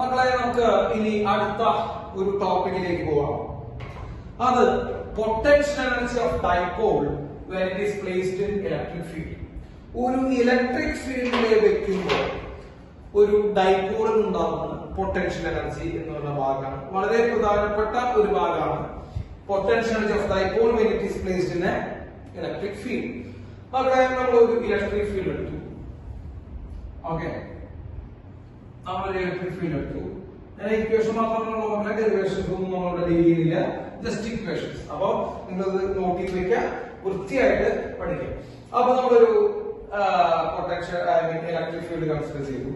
മക്കളെ നമുക്ക് ഇനി അടുത്ത ഒരു ടോപ്പിക്കിലേക്ക് പോവാം അത് potential energy of dipole when it is placed in electric field ഒരു ഇലക്ട്രിക് ഫീൽഡിലെ വെക്കുമ്പോൾ ഒരു ഡൈപോളിൽ ഉണ്ടാകുന്ന പൊട്ടൻഷ്യൽ എനർജി എന്നുള്ള ഭാഗമാണ് വളരെ പ്രധാനപ്പെട്ട ഒരു ഭാഗമാണ് potential energy of dipole when it is placed in a electric field അവിടെ നമ്മൾ ഒരു ഇലക്ട്രിക് ഫീൽഡ് എടുത്തു ഓക്കെ നമ്മൾ ഇലക്ട്രിക് ഫീൽഡ് എടുത്തു ഞാൻ ഇക്വേഷൻ മാത്രമുള്ള പറഞ്ഞ ഡെറിവേഷൻസ് ഒന്നും നമ്മളുടെ ഡീൽ ചെയ്യുന്നില്ല ജസ്റ്റ് ഇക്വേഷൻസ് അപ്പൊ നിങ്ങൾ നോട്ട് ചെയ്ത് വെക്കുക വൃത്തിയായിട്ട് പഠിക്കുക അപ്പൊ നമ്മളൊരു potential I mean electric field consider ചെയ്തു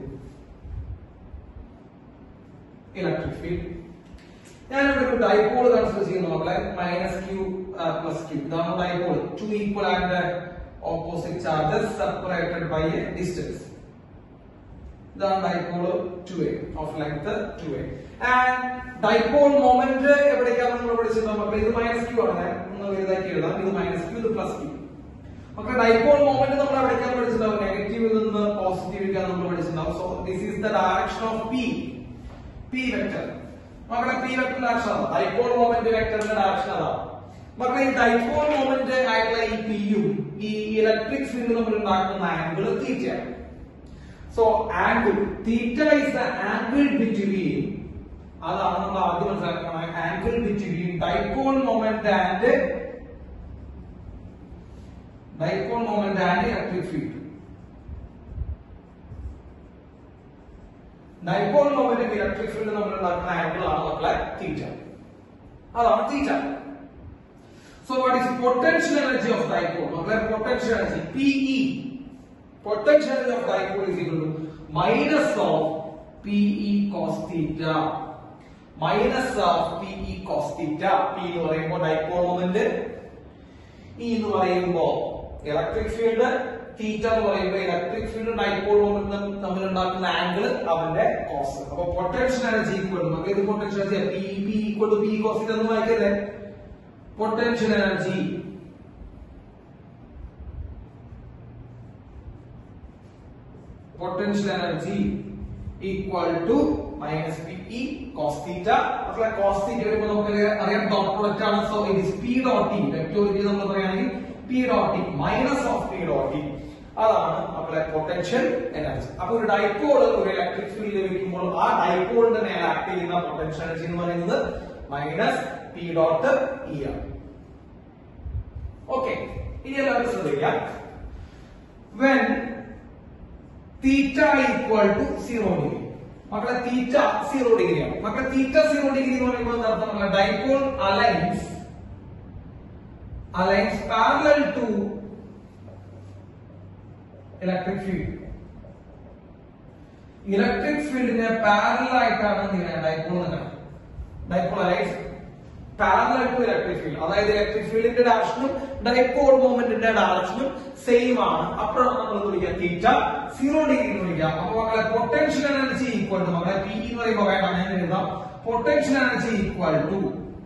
ഇലക്ട്രിക് ഫീൽഡ് ഞാനിവിടെ ഒരു ഡൈപോൾ കൺസിഡർ ചെയ്യുന്നു നമ്മളെ മൈനസ് ക്യൂ പ്ലസ് ക്യൂ ഇതാണ് dipole two equal and opposite charges separated by a distance ഇതാണ് dipole two a of length two a and dipole moment എവിടേക്കാണ് നമ്മൾ പഠിച്ചത് മക്കളെ ഇത് മൈനസ് ക്യൂ ആണ് ഞാൻ ഒന്ന് വലുതാക്കി എഴുതാം ഇത് മൈനസ് ക്യൂ ഇത് പ്ലസ് ക്യൂ മക്കളെ ഡൈപോൾ മൊമെന്റ് നമ്മൾ എവിടേക്കാണ് പഠിച്ചിട്ടുണ്ടാവും നെഗറ്റീവിൽ നിന്ന് പോസിറ്റീവിലേക്കാണ് നമ്മൾ പഠിച്ചിട്ടുണ്ടാവും so this is the direction of P P vector മക്കളെ പി വെക്ടർ ഡയറക്ഷൻ അതാണ് ഡൈപോൾ മൊമെന്റ് വെക്ടറിന്റെ ഡയറക്ഷൻ അതാണ് മക്കളെ ഈ ഡൈപോൾ മൊമെന്റ് ആയിട്ടുള്ള ഈ പിയും ഈ ഇലക്ട്രിക് ഫീൽഡ് നമ്മൾ ഉണ്ടാക്കുന്ന ആംഗിൾ തീറ്റയാണ് so angle theta is the angle between അതാണ് നമ്മൾ ആദ്യം മനസ്സിലാക്കണം angle between dipole moment and dipole moment and electric field dipole moment electric field നമ്മൾ ഉണ്ടാക്കുന്ന ആംഗിൾ ആണ് മക്കളെ തീറ്റ അതാണ് theta so what is potential energy of dipole മക്കളെ potential energy PE potential energy of dipole is equal to minus of PE cos theta minus of PE cos theta P എന്ന് പറയുമ്പോൾ dipole moment E എന്ന് പറയുമ്പോൾ electric field തീറ്റ എന്ന് പറയുമ്പോൾ electric field dipole moment തമ്മിൽ ഉണ്ടാക്കുന്ന angle അവന്റെ cos അപ്പൊ പൊട്ടൻഷ്യൽ എനർജി ഈക്വൽ ടു നമുക്ക് ഇത് potential energy P P equal to P cos theta എന്ന് വായിക്കല്ലേ potential energy potential energy equal to minus PE cos theta അപ്പോൾ cos theta വരുമ്പോൾ നമുക്ക് അറിയാം ഡോട്ട് പ്രൊഡക്റ്റ് ആണ് so it is P dot T വെക്ടോറിറ്റി നമ്മൾ പറയുകയാണെങ്കിൽ P dot T minus of P dot T അതാണ് നമ്മുടെ പൊട്ടൻഷ്യൽ എനർജി അപ്പൊ ഒരു ഡൈപോൾ ഒരു ഇലക്ട്രിക് ഫീൽഡ് ലഭിക്കുമ്പോൾ ആ ഡൈപോളിന്റെ മേലെ ആക്ട് ചെയ്യുന്ന പൊട്ടൻഷ്യൽ എനർജി എന്ന് പറയുന്നത് മൈനസ് പി ഡോട്ട് ഇ ആണ് ഓക്കെ ഇനി എല്ലാവരും ശ്രദ്ധിക്കാം when theta equal to zero degree മക്കളെ തീറ്റ സീറോ ഡിഗ്രി ആണ് മക്കളെ തീറ്റ സീറോ ഡിഗ്രി എന്ന് പറയുമ്പോൾ എന്താ അർത്ഥം മക്കളെ dipole aligns aligns parallel to electric field electric ഫീൽഡിനെ പാരലൽ ആയിട്ടാണ് എന്ത് ഡൈപോൾ നിൽക്കുന്നത് dipole aligns parallel to electric field അതായത് ഇലക്ട്രിക് ഫീൽഡിന്റെ ഡയറക്ഷനും ഡൈപോൾ മൂവ്മെന്റിന്റെ ഡയറക്ഷനും സെയിം ആണ് അപ്പോഴാണ് നമ്മൾ എന്ത് വിളിക്കുക തീറ്റ സീറോ ഡിഗ്രി എന്ന് വിളിക്കുക അപ്പൊ മക്കളെ പൊട്ടൻഷ്യൽ എനർജി ഈക്വൽ ടു മക്കളെ പി എന്ന് പറയുമ്പോൾ വേണ്ട ഞാൻ എഴുതാം potential energy equal to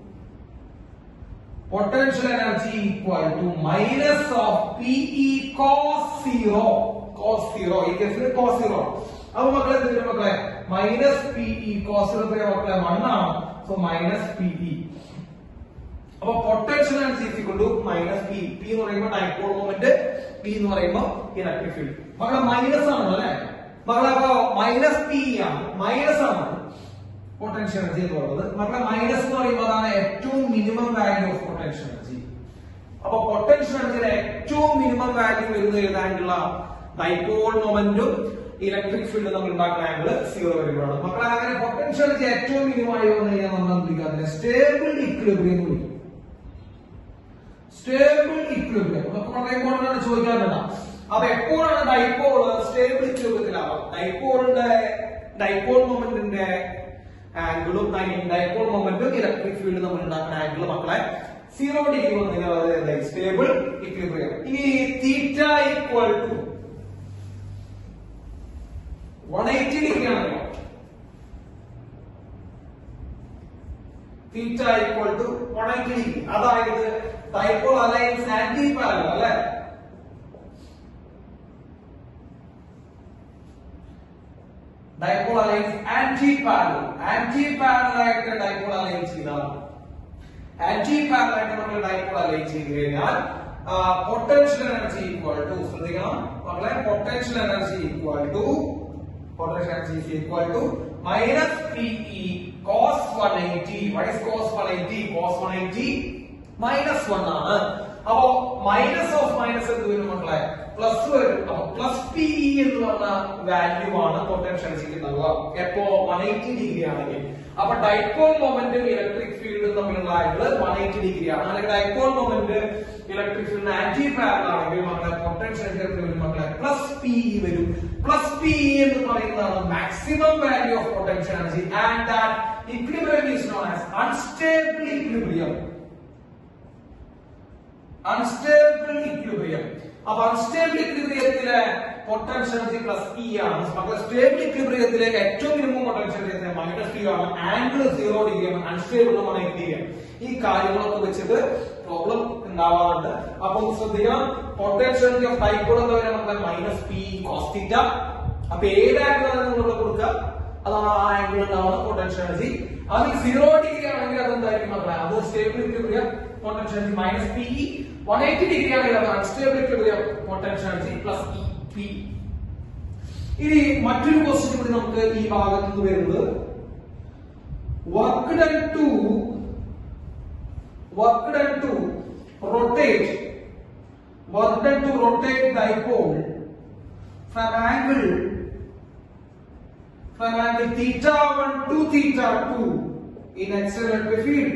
potential energy equal to minus of PE cos zero cos zero ഈ കേസിൽ കോസ് സീറോ അപ്പൊ മക്കളെ എന്ത് വരും മക്കളെ മൈനസ് പിഇ കോസ് സീറോ മക്കളെ വൺ ആണ് സോ മൈനസ് പിഇ അപ്പൊ potential energy equal to minus P P എന്ന് പറയുമ്പോൾ ഡൈപോൾ മൊമെന്റ് പി എന്ന് പറയുമ്പോൾ ഇലക്ട്രിക് ഫീൽഡ് മക്കളെ മൈനസ് ആണ് അല്ലെ മക്കളെ അപ്പൊ മൈനസ് പി ആണ് മൈനസ് ആണ് പൊട്ടൻഷ്യൽ എനർജി എന്ന് പറയുന്നത് മക്കളെ മൈനസ് എന്ന് പറയുമ്പോൾ അതാണ് ഏറ്റവും minimum value of potential energy അപ്പൊ പൊട്ടൻഷ്യൽ എനർജിയുടെ ഏറ്റവും മിനിമം വാല്യൂ വരുന്നത് ഏതാണ്ടുള്ള ഡൈപോൾ മൊമെന്റും ഇലക്ട്രിക് ഫീൽഡ് നമ്മൾ ഉണ്ടാക്കുന്ന ആംഗിൾ സീറോ വരുമ്പോഴാണ് മക്കളെ അങ്ങനെ പൊട്ടൻഷ്യൽ എനർജി ഏറ്റവും മിനിമം ആയി വന്നു കഴിഞ്ഞാൽ നമ്മൾ എന്ത് വിളിക്കുക അതിനെ സ്റ്റേബിൾ ഇക്വിലിബ്രിയം എന്ന് വിളിക്കും സ്റ്റേബിൾ ഇക്വിലിബ്രിയം അതൊക്കെ വളരെ ഇമ്പോർട്ടന്റ് ആണ് ചോദിക്കാറുണ്ട് അപ്പൊ എപ്പോഴാണ് ഡൈപോൾ സ്റ്റേബിൾ ഇക്വിലിബ്രിയത്തിലാവുക ഡൈപോളിന്റെ ഡൈപോൾ മൊമെന്റിന്റെ ആംഗിളും ഡൈപോൾ മൊമെന്റും ഇലക്ട്രിക് ഫീൽഡ് നമ്മൾ ഉണ്ടാക്കുന്ന ആംഗിൾ മക്കളെ സീറോ ഡിഗ്രി വന്നതിന് സ്റ്റേബിൾ ഇക്വിലിബ്രിയം ഇനി theta equal to one eighty degree ആണല്ലോ theta equal to one eighty degree അതായത് ഡൈപോൾ അലൈൻസ് ആന്റി പാരലൽ അല്ലെ dipole aligns anti parallel anti parallel ആയിട്ട് ഡൈപോൾ അലൈൻ ചെയ്താൽ ആന്റി പാരലൽ ആയിട്ട് നമ്മൾ ഡൈപോൾ അലൈൻ ചെയ്ത് കഴിഞ്ഞാൽ പൊട്ടൻഷ്യൽ എനർജി ഈക്വൽ ടു ശ്രദ്ധിക്കണം മക്കളെ potential energy equal to potential energy is equal to minus PE cos 180 what is cos 180 cos 180 minus 1 ആണ് അപ്പോ മൈനസ് ഓഫ് മൈനസ് എന്ത് വരും മക്കളെ പ്ലസ് വരും അപ്പൊ പ്ലസ് പി എന്ന് പറഞ്ഞ വാല്യൂ ആണ് പൊട്ടൻഷ്യൽ ഉണ്ടാവുക എപ്പോ വൺ എയ്റ്റി ഡിഗ്രി ആണെങ്കിൽ അപ്പൊ ഡൈപോൾ മൊമെന്റും ഇലക്ട്രിക് ഫീൽഡും തമ്മിലുള്ള ആംഗിൾ വൺ എയ്റ്റി ഡിഗ്രി ആണ് അല്ലെങ്കിൽ ഡൈപോൾ മൊമെന്റ് ഇലക്ട്രിക് ഫീൽഡിന് ആന്റി പാരൽ ആണെങ്കിൽ മക്കളെ പൊട്ടൻഷ്യൽ വരും മക്കളെ പ്ലസ് പി വരും പ്ലസ് പി എന്ന് പറയുന്നതാണ് maximum value of potential energy and that equilibrium is known as unstable equilibrium unstable equilibrium അപ്പൊ അൺസ്റ്റേബിൾ ഇക്വിലിബ്രിയത്തിലെ പൊട്ടൻഷ്യൽ എനർജി പ്ലസ് പി ആണ് അപ്പൊ സ്റ്റേബിൾ ഇക്വിലിബ്രിയത്തിലെ ഏറ്റവും minimum potential energy minus P ആണ് ആംഗിൾ സീറോ ഡിഗ്രി ആണ് അൺസ്റ്റേബിൾ ആണ് ഡിഗ്രി ഈ കാര്യങ്ങളൊക്കെ വെച്ചിട്ട് പ്രോബ്ലം ഉണ്ടാവാറുണ്ട് അപ്പൊ ശ്രദ്ധിക്കണം പൊട്ടൻഷ്യൽ എനർജി ഓഫ് ഡൈപോൾ എന്ന് പറയുന്നത് നമുക്ക് മൈനസ് പി കോസ് തീറ്റ അപ്പൊ ഏത് ആംഗിൾ ആണ് നമ്മൾ കൊടുക്കുക അതാണ് ആ ആംഗിൾ ഉണ്ടാവുന്ന പൊട്ടൻഷ്യൽ എനർജി അതിൽ സീറോ ഡിഗ്രി ആണെങ്കിൽ അത് എന്തായിരിക്കും മക്കളെ അത് stable equilibrium potential energy minus P one eighty degree ആണെങ്കിൽ അത് unstable equilibrium potential energy plus E P ഇനി മറ്റൊരു ക്വസ്റ്റ്യൻ കൂടി നമുക്ക് ഈ ഭാഗത്ത് നിന്ന് വരുന്നത് work done to work done to rotate work done to rotate dipole from angle from angle theta 1 to theta 2 in accelerated field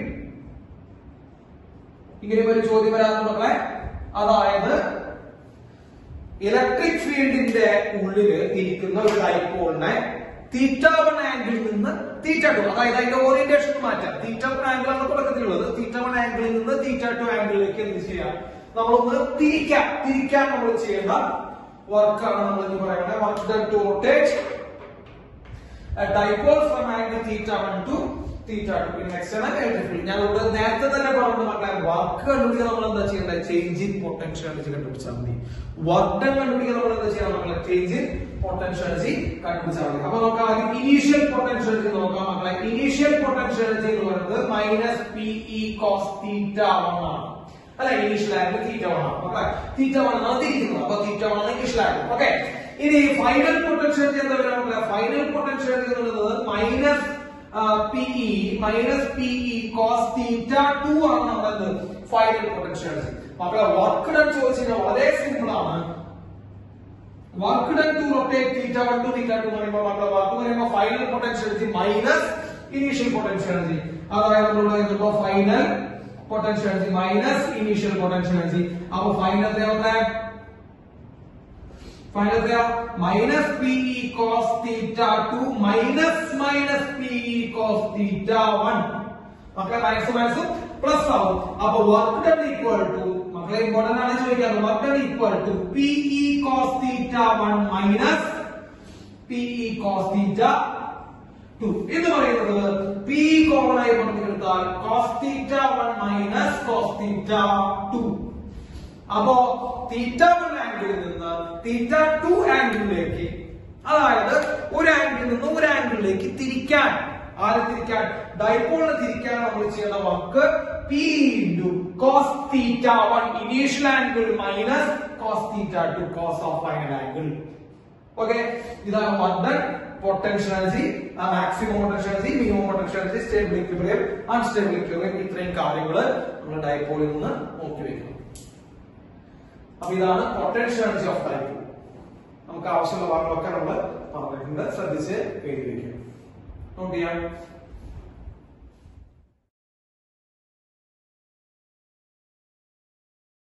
ഇങ്ങനെ ഒരു ചോദ്യം വരാറുണ്ട് മക്കളെ അതായത് ഇലക്ട്രിക് ഫീൽഡിന്റെ ഉള്ളില് ഇരിക്കുന്ന ഒരു ഡൈപോളിനെ തീറ്റ വൺ ആംഗിളിൽ നിന്ന് തീറ്റ ടു അതായത് അതിന്റെ ഓറിയന്റേഷൻ മാറ്റാം തീറ്റ വൺ ആംഗിൾ ആണ് തുടക്കത്തിലുള്ളത് തീറ്റ വൺ ആംഗിളിൽ നിന്ന് തീറ്റ ടു ആംഗിളിലേക്ക് എന്ത് ചെയ്യാം നമ്മളൊന്ന് തിരിക്കാം തിരിക്കാൻ നമ്മൾ ചെയ്യേണ്ട വർക്കാണ് നമ്മൾ എന്ന് പറയുന്നത് work done to rotate dipole from angle theta one to theta two പിന്നെ എക്സ്റ്റേണൽ ഇലക്ട്രിക് ഫീൽഡ് ഞാൻ ഇവിടെ നേരത്തെ തന്നെ പറഞ്ഞു മക്കളെ വർക്ക് കണ്ടുപിടിക്കാൻ നമ്മൾ എന്താ ചെയ്യേണ്ടത് ചേഞ്ച് ഇൻ പൊട്ടൻഷ്യൽ എനർജി കണ്ടുപിടിച്ചാൽ മതി വർക്ക് ഡൺ കണ്ടുപിടിക്കാൻ നമ്മൾ എന്താ ചെയ്യണം മക്കളെ ചേഞ്ച് ഇൻ പൊട്ടൻഷ്യൽ എനർജി കണ്ടുപിടിച്ചാൽ മതി അപ്പൊ നമുക്ക് ആദ്യം ഇനീഷ്യൽ പൊട്ടൻഷ്യൽ എനർജി നോക്കാം മക്കളെ ഇനീഷ്യൽ പൊട്ടൻഷ്യൽ എനർജി എന്ന് പറയുന്നത് minus P E cos theta one ആണ് അല്ല ഇംഗ്ലീഷ് ആംഗിൾ തീറ്റ വൺ ആണ് ഓക്കെ തീറ്റ വൺ ആണ് തിരിക്കുന്നത് അപ്പൊ തീറ്റ വൺ ആണ് ഇംഗ്ലീഷ് ആംഗിൾ ഓക്കെ ഇനി ഫൈനൽ പൊട്ടൻഷ്യൽ എന്താ പറയുക ഫൈനൽ പൊട്ടൻഷ്യൽ എന്നുള്ളത് minus PE minus PE cos theta two ആണ് നമ്മളത് ഫൈനൽ പൊട്ടൻഷ്യൽ മക്കളെ വർക്ക് ഡൺ ചോദിച്ചു കഴിഞ്ഞാൽ വളരെ സിമ്പിൾ ആണ് work done to rotate theta one to theta two എന്ന് പറയുമ്പോൾ മക്കളെ വർക്ക് പറയുമ്പോൾ final potential energy minus initial potential energy അതായത് നമ്മൾ എഴുതുമ്പോൾ final potential energy minus initial potential energy അപ്പൊ ഫൈനൽ എത്രയാ ഫൈനൽ എത്രയാ minus P E cos theta two minus minus P E cos theta one മക്കളെ മൈനസ് മൈനസ് പ്ലസ് ആവും അപ്പൊ work done equal to മക്കളെ ഇമ്പോർട്ടന്റ് ആണ് ചോദിക്കുന്നത് work done equal to P E cos theta one minus P E cos theta two എന്ന് പറയുന്നത് P common ആയി കൊടുത്തെടുത്താൽ cos theta one minus cos theta two അപ്പോ theta one ആംഗിളിൽ നിന്ന് theta two ആംഗിളിലേക്ക് അതായത് ഒരു ആംഗിളിൽ നിന്ന് ഒരു ആംഗിളിലേക്ക് തിരിക്കാൻ ആരെ തിരിക്കാൻ ഡൈപോളിനെ തിരിക്കാൻ നമ്മൾ ചെയ്യുന്ന work P into cos theta one initial angle minus cos theta two cos of final angle okay ഇതാണ് work done potential energy maximum potential energy minimum potential energy stable equilibrium unstable equilibrium ഇത്രയും കാര്യങ്ങൾ നമ്മൾ ഡൈപോളിൽ നിന്ന് നോക്കി വെക്കണം അപ്പൊ ഇതാണ് potential energy of dipole നമുക്ക് ആവശ്യമുള്ള ഭാഗങ്ങളൊക്കെ നമ്മൾ പറഞ്ഞിട്ടുണ്ട് ശ്രദ്ധിച്ച് എഴുതി വെക്കണം നോട്ട് ചെയ്യാം